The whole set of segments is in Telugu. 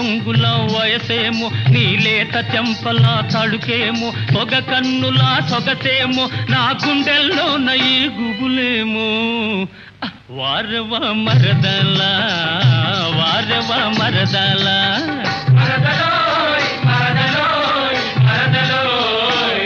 రంగుల వయసేమో నీ లేత చెంపల తడుకేమో సొగ కన్నుల సొగసేమో నా గుండెల్లో నయి గుబులేమో వారవ మరదల వారవ మరదల మరదలోయ్ మరదలోయ్ మరదలోయ్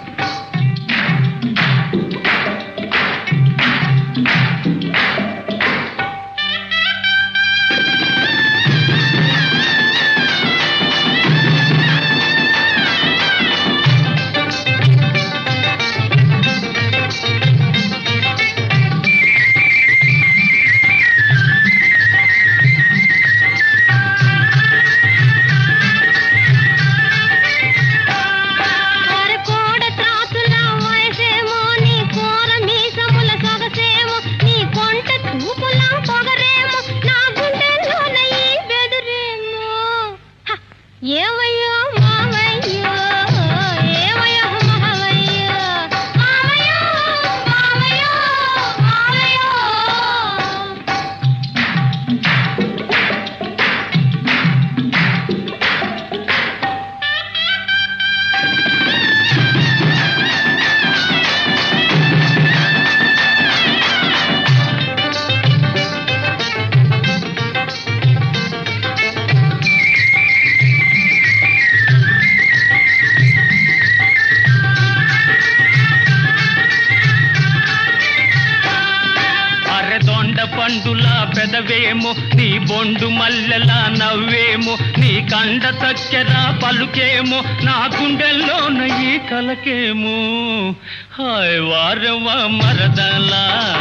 కోడ త్రాసుల వయసేమో నీ కోర మీసముల సొగసేమో నీ కొంట చూపుల పొగరేమో నా గుండెల్లో నయ్యి బెదురేమో హ! ఏమయ్యో మావయ్యో ఏమయ్యో మావయ్యో మావయ్యో మావయ్యో మావయ్యో అరెదొండ పండుల పెదవేమో నీ బొండు మల్లెల నవ్వేమో నీ కండ చక్కెర పలుకేమో నా గుండెల్లో నయ్యి కలకేమో హాయ్ వారవ మరదలా